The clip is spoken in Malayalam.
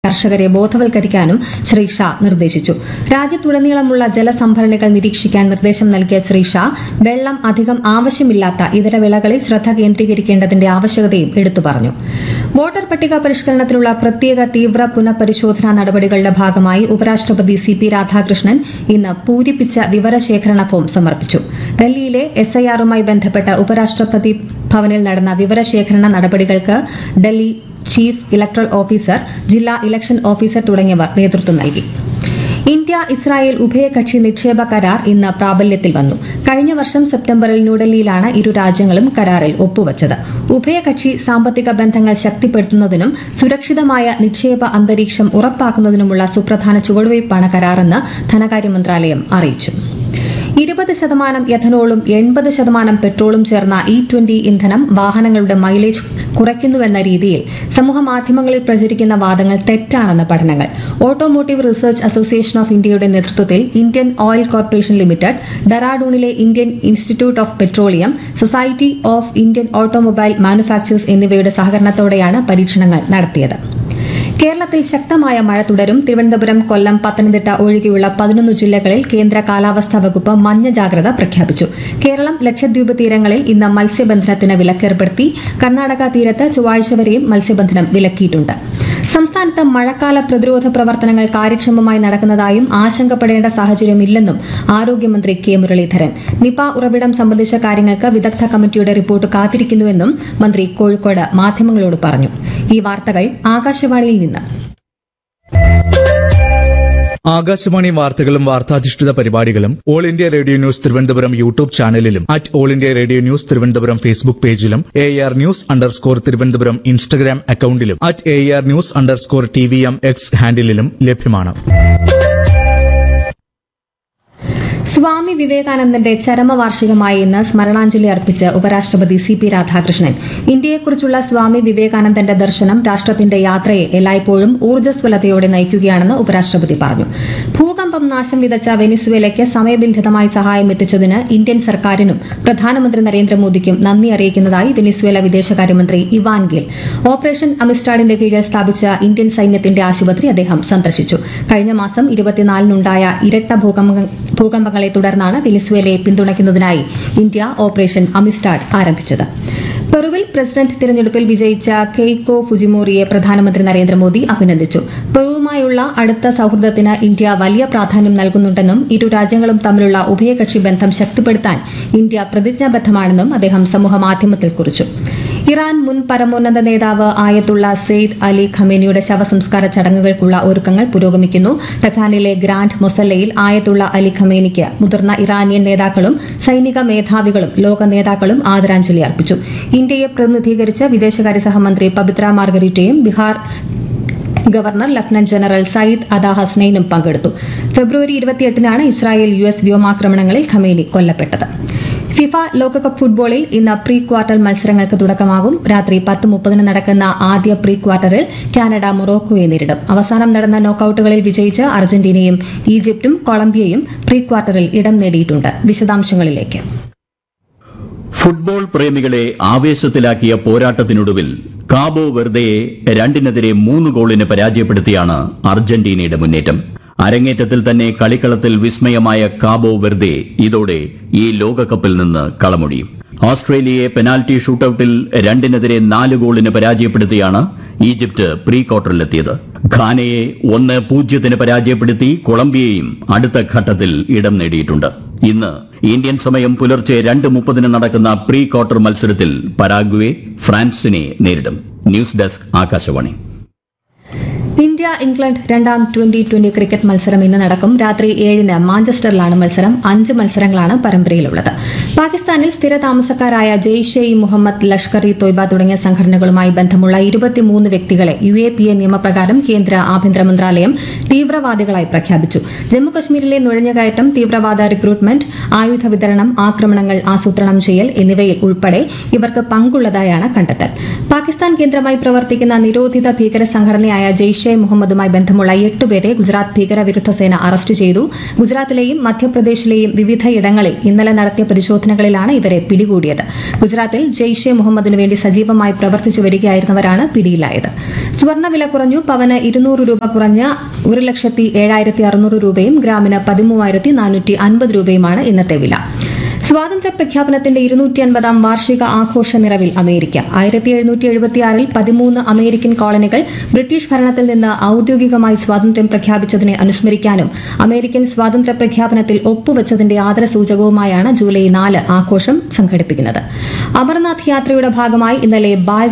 കർഷകരെ ബോധവൽക്കരിക്കാനും ശ്രീ ഷാ നിർദ്ദേശിച്ചു രാജ്യത്തുടനീളമുള്ള ജലസംഭരണികൾ നിരീക്ഷിക്കാൻ നിർദ്ദേശം നൽകിയ ശ്രീ ഷാ വെള്ളം അധികം ആവശ്യമില്ലാത്ത ഇതര വിളകളിൽ ശ്രദ്ധ കേന്ദ്രീകരിക്കേണ്ടതിന്റെ ആവശ്യകതയും എടുത്തു പറഞ്ഞു വോട്ടർ പട്ടിക പരിഷ്കരണത്തിനുള്ള പ്രത്യേക തീവ്ര പുനഃപരിശോധനാ നടപടികളുടെ ഭാഗമായി ഉപരാഷ്ട്രപതി സി പി രാധാകൃഷ്ണൻ ഇന്ന് പൂരിപ്പിച്ച വിവരശേഖരണ ഫോം സമർപ്പിച്ചു ഡൽഹിയിലെ എസ്ഐആറുമായി ബന്ധപ്പെട്ട് ഉപരാഷ്ട്രപതി ഭവനിൽ നടന്ന വിവരശേഖരണ നടപടികൾക്ക് ഡൽഹി ചീഫ് ഇലക്ടറൽ ഓഫീസർ ജില്ലാ ഇലക്ഷൻ ഓഫീസർ തുടങ്ങിയവർ നേതൃത്വം നൽകി ഇന്ത്യ ഇസ്രായേൽ ഉഭയകക്ഷി നിക്ഷേപ കരാർ ഇന്ന് പ്രാബല്യത്തിൽ വന്നു കഴിഞ്ഞ വർഷം സെപ്റ്റംബറിൽ ന്യൂഡൽഹിയിലാണ് ഇരു രാജ്യങ്ങളും കരാറിൽ ഒപ്പുവച്ചത് ഉഭയകക്ഷി സാമ്പത്തിക ബന്ധങ്ങൾ ശക്തിപ്പെടുത്തുന്നതിനും സുരക്ഷിതമായ നിക്ഷേപ അന്തരീക്ഷം ഉറപ്പാക്കുന്നതിനുമുള്ള സുപ്രധാന ചുവടുവയ്പ്പാണ് കരാറെന്ന് ധനകാര്യ മന്ത്രാലയം അറിയിച്ചു ഇരുപത് ശതമാനം എഥനോളും എൺപത് ശതമാനം പെട്രോളും ചേർന്ന ഇ ട്വന്റി ഇന്ധനം വാഹനങ്ങളുടെ മൈലേജ് കുറയ്ക്കുന്നുവെന്ന രീതിയിൽ സമൂഹമാധ്യമങ്ങളിൽ പ്രചരിക്കുന്ന വാദങ്ങൾ തെറ്റാണെന്ന് പഠനങ്ങൾ ഓട്ടോമോട്ടീവ് റിസർച്ച് അസോസിയേഷൻ ഓഫ് ഇന്ത്യയുടെ നേതൃത്വത്തിൽ ഇന്ത്യൻ ഓയിൽ കോർപ്പറേഷൻ ലിമിറ്റഡ് ഡെറാഡൂണിലെ Indian institute of petroleum society of Indian automobile manufacturers എന്നിവയുടെ സഹകരണത്തോടെയാണ് പരീക്ഷണങ്ങൾ നടത്തിയത് കേരളത്തിൽ ശക്തമായ മഴ തുടരും തിരുവനന്തപുരം കൊല്ലം പത്തനംതിട്ട ഒഴികെയുള്ള പതിനൊന്ന് ജില്ലകളിൽ കേന്ദ്ര കാലാവസ്ഥാ വകുപ്പ് മഞ്ഞ ജാഗ്രത പ്രഖ്യാപിച്ചു കേരളം ലക്ഷദ്വീപ് തീരങ്ങളിൽ ഇന്ന് മത്സ്യബന്ധനത്തിന് വിലക്കേർപ്പെടുത്തി കർണാടക തീരത്ത് ചൊവ്വാഴ്ച വരെയും മത്സ്യബന്ധനം വിലക്കിയിട്ടുണ്ട് സംസ്ഥാനത്ത് മഴക്കാല പ്രതിരോധ പ്രവർത്തനങ്ങൾ കാര്യക്ഷമമായി നടക്കുന്നതായും ആശങ്കപ്പെടേണ്ട സാഹചര്യമില്ലെന്നും ആരോഗ്യമന്ത്രി കെ മുരളീധരൻ നിപ ഉറവിടം സംബന്ധിച്ച കാര്യങ്ങൾക്ക് വിദഗ്ധ കമ്മിറ്റിയുടെ റിപ്പോർട്ട് കാത്തിരിക്കുന്നുവെന്നും മന്ത്രി കോഴിക്കോട് മാധ്യമങ്ങളോട് പറഞ്ഞു ഈ വാർത്തകൾ ആകാശവാണിയിൽ നിന്ന് ആകാശവാണി വാർത്തകളും വാർത്താധിഷ്ഠിത പരിപാടികളും all India radio news Thiruvananthapuram YouTube ചാനലിലും at all India radio news Thiruvananthapuram Facebook പേജിലും A R news underscore Thiruvananthapuram Instagram അക്കൌണ്ടിലും at A R news underscore T V M X ഹാൻഡിലും ലഭ്യമാണ് സ്വാമി വിവേകാനന്ദന്റെ ചരമവാർഷികമായി ഇന്ന് സ്മരണാഞ്ജലി അർപ്പിച്ച് ഉപരാഷ്ട്രപതി സി പി രാധാകൃഷ്ണൻ ഇന്ത്യയെക്കുറിച്ചുള്ള സ്വാമി വിവേകാനന്ദന്റെ ദർശനം രാഷ്ട്രത്തിന്റെ യാത്രയെ എല്ലായ്പ്പോഴും ഊർജ്ജസ്വലതയോടെ നയിക്കുകയാണെന്ന് ഉപരാഷ്ട്രപതി പറഞ്ഞു ഭൂകമ്പം നാശം വിതച്ച വെനിസ്വേലയ്ക്ക് സമയബന്ധിതമായി സഹായം എത്തിച്ചതിന് ഇന്ത്യൻ സർക്കാരിനും പ്രധാനമന്ത്രി നരേന്ദ്രമോദിക്കും നന്ദി അറിയിക്കുന്നതായി വെനിസ്വേല വിദേശകാര്യമന്ത്രി ഇവാൻ ഗിൽ ഓപ്പറേഷൻ അമിസ്റ്റാഡിന്റെ കീഴിൽ സ്ഥാപിച്ച ഇന്ത്യൻ സൈന്യത്തിന്റെ ആശുപത്രി അദ്ദേഹം സന്ദർശിച്ചു കഴിഞ്ഞ മാസം ഇരുപത്തിനാലിനുണ്ടായ ഇരട്ട ഭൂകമ്പ ഭൂകമ്പങ്ങളെ തുടർന്നാണ് വെനിസ്വേലയെ പിന്തുണയ്ക്കുന്നതിനായി ഇന്ത്യ ഓപ്പറേഷൻ അമിസ്റ്റാഡ് ആരംഭിച്ചത് പെറുവിൽ പ്രസിഡന്റ് തിരഞ്ഞെടുപ്പിൽ വിജയിച്ച കെയ്കോ ഫുജിമോറിയെ പ്രധാനമന്ത്രി നരേന്ദ്രമോദി അഭിനന്ദിച്ചു പെറുവുമായുള്ള അടുത്ത സൌഹൃദത്തിന് ഇന്ത്യ വലിയ പ്രാധാന്യം നൽകുന്നുണ്ടെന്നും ഇരു രാജ്യങ്ങളും തമ്മിലുള്ള ഉഭയകക്ഷി ബന്ധം ശക്തിപ്പെടുത്താൻ ഇന്ത്യ പ്രതിജ്ഞാബദ്ധമാണെന്നും അദ്ദേഹം സമൂഹമാധ്യമത്തിൽ കുറിച്ചു ഇറാൻ മുൻ പരമോന്നത നേതാവ് ആയത്തുള്ള സെയ്ദ് അലി ഖമേനിയുടെ ശവസംസ്കാര ചടങ്ങുകൾക്കുള്ള ഒരുക്കങ്ങൾ പുരോഗമിക്കുന്നു ടെഹ്റാനിലെ ഗ്രാൻഡ് മൊസല്ലയിൽ ആയത്തുള്ള അലി ഖമേനിക്ക് മുതിർന്ന ഇറാനിയൻ നേതാക്കളും സൈനിക മേധാവികളും ലോക നേതാക്കളും ആദരാഞ്ജലി അർപ്പിച്ചു ഇന്ത്യയെ പ്രതിനിധീകരിച്ച് വിദേശകാര്യ സഹമന്ത്രി പബിത്ര മാർഗരീറ്റയും Bihar governor lieutenant general Syed Ata ഹസ്നൈനും പങ്കെടുത്തു ഫെബ്രുവരി ഇരുപത്തിയെട്ടിനാണ് ഇസ്രായേൽ യു എസ് വ്യോമാക്രമണങ്ങളിൽ ഖമേനി കൊല്ലപ്പെട്ടത് ഫിഫ ലോകകപ്പ് ഫുട്ബോളിൽ ഇന്ന് പ്രീ ക്വാർട്ടർ മത്സരങ്ങൾക്ക് തുടക്കമാകും രാത്രി പത്ത് മുപ്പതിന് നടക്കുന്ന ആദ്യ പ്രീ ക്വാർട്ടറിൽ കാനഡ മൊറോക്കോയെ നേരിടും അവസാനം നടന്ന നോക്കൌട്ടുകളിൽ വിജയിച്ച് അർജന്റീനയും ഈജിപ്തും കൊളംബിയയും പ്രീ ക്വാർട്ടറിൽ ഇടം നേടിയിട്ടുണ്ട് വിശദാംശങ്ങളിലേക്ക് ഫുട്ബോൾ പ്രേമികളെ ആവേശത്തിലാക്കിയ പോരാട്ടത്തിനൊടുവിൽ കാബോ വെർദയെ രണ്ടിനെതിരെ മൂന്ന് ഗോളിന് പരാജയപ്പെടുത്തിയാണ് അർജന്റീനയുടെ മുന്നേറ്റം അരങ്ങേറ്റത്തിൽ തന്നെ കളിക്കളത്തിൽ വിസ്മയമായ കാബോ വെർദെ ഇതോടെ ഈ ലോകകപ്പിൽ നിന്ന് കളമൊഴിയും ഓസ്ട്രേലിയയെ പെനാൽറ്റി ഷൂട്ടൌട്ടിൽ രണ്ടിനെതിരെ നാല് ഗോളിന് പരാജയപ്പെടുത്തിയാണ് ഈജിപ്ത് പ്രീ ക്വാർട്ടറിലെത്തിയത് ഖാനയെ ഒന്ന് പൂജ്യത്തിന് പരാജയപ്പെടുത്തി കൊളംബിയയും അടുത്ത ഘട്ടത്തിൽ ഇടം നേടിയിട്ടുണ്ട് ഇന്ന് ഇന്ത്യൻ സമയം പുലർച്ചെ രണ്ട് മുപ്പതിന് നടക്കുന്ന പ്രീ ക്വാർട്ടർ മത്സരത്തിൽ പരാഗ്വെ ഫ്രാൻസിനെ നേരിടും news desk Akashvani India England രണ്ടാം ട്വന്റി ട്വന്റി ക്രിക്കറ്റ് മത്സരം ഇന്ന് നടക്കും രാത്രി ഏഴിന് മാഞ്ചസ്റ്ററിലാണ് മത്സരം അഞ്ച് മത്സരങ്ങളാണ് പരമ്പരയിലുള്ളത് പാകിസ്ഥാനിൽ സ്ഥിര താമസക്കാരായ ജെയ്ഷെ ഇ മുഹമ്മദ് ലഷ്കർ ഇ തോയ്ബ തുടങ്ങിയ സംഘടനകളുമായി ബന്ധമുള്ള ഇരുപത്തിമൂന്ന് വ്യക്തികളെ യു എ പി എ നിയമപ്രകാരം കേന്ദ്ര ആഭ്യന്തര മന്ത്രാലയം തീവ്രവാദികളായി പ്രഖ്യാപിച്ചു ജമ്മുകശ്മീരിലെ നുഴഞ്ഞുകയറ്റം തീവ്രവാദ റിക്രൂട്ട്മെന്റ് ആയുധ വിതരണം ആക്രമണങ്ങൾ ആസൂത്രണം ചെയ്യൽ എന്നിവയിൽ ഉൾപ്പെടെ ഇവർക്ക് പങ്കുള്ളതായാണ് കണ്ടെത്തൽ പാകിസ്ഥാൻ കേന്ദ്രമായി പ്രവർത്തിക്കുന്ന നിരോധിത ഭീകര സംഘടനയായ ജെയ്ഷെ ജെയ്ഷെ മുഹമ്മദുമായി ബന്ധമുള്ള എട്ടുപേരെ ഗുജറാത്ത് ഭീകരവിരുദ്ധ സേന അറസ്റ്റ് ചെയ്തു ഗുജറാത്തിലെയും മധ്യപ്രദേശിലെയും വിവിധയിടങ്ങളിൽ ഇന്നലെ നടത്തിയ പരിശോധനകളിലാണ് ഇവരെ പിടികൂടിയത് ഗുജറാത്തിൽ ജെയ്ഷെ മുഹമ്മദിനു വേണ്ടി സജീവമായി പ്രവർത്തിച്ചു വരികയായിരുന്നവരാണ് പിടിയിലായത് സ്വർണ്ണവില കുറഞ്ഞു പവന് ഇരുന്നൂറ് രൂപ കുറഞ്ഞ് ഒരു ലക്ഷത്തി ഏഴായിരത്തി അറുന്നൂറ് രൂപയും ഗ്രാമിന് പതിമൂവായിരത്തി നാനൂറ്റി അൻപത് രൂപയുമാണ് ഇന്നത്തെ വില സ്വാതന്ത്ര്യ പ്രഖ്യാപനത്തിന്റെ ഇരുന്നൂറ്റി അൻപതാം വാർഷിക ആഘോഷ നിറവിൽ അമേരിക്ക ആയിരത്തി എഴുന്നൂറ്റി എഴുപത്തിയാറിൽ പതിമൂന്ന് അമേരിക്കൻ കോളനികൾ ബ്രിട്ടീഷ് ഭരണത്തിൽ നിന്ന് ഔദ്യോഗികമായി സ്വാതന്ത്ര്യം പ്രഖ്യാപിച്ചതിനെ അനുസ്മരിക്കാനും അമേരിക്കൻ സ്വാതന്ത്ര്യ പ്രഖ്യാപനത്തിൽ ഒപ്പുവെച്ചതിന്റെ ആദരസൂചകവുമായാണ് ജൂലൈ നാല് ആഘോഷം സംഘടിപ്പിക്കുന്നത് അമർനാഥ് യാത്രയുടെ ഭാഗമായി ഇന്നലെ ബാൽ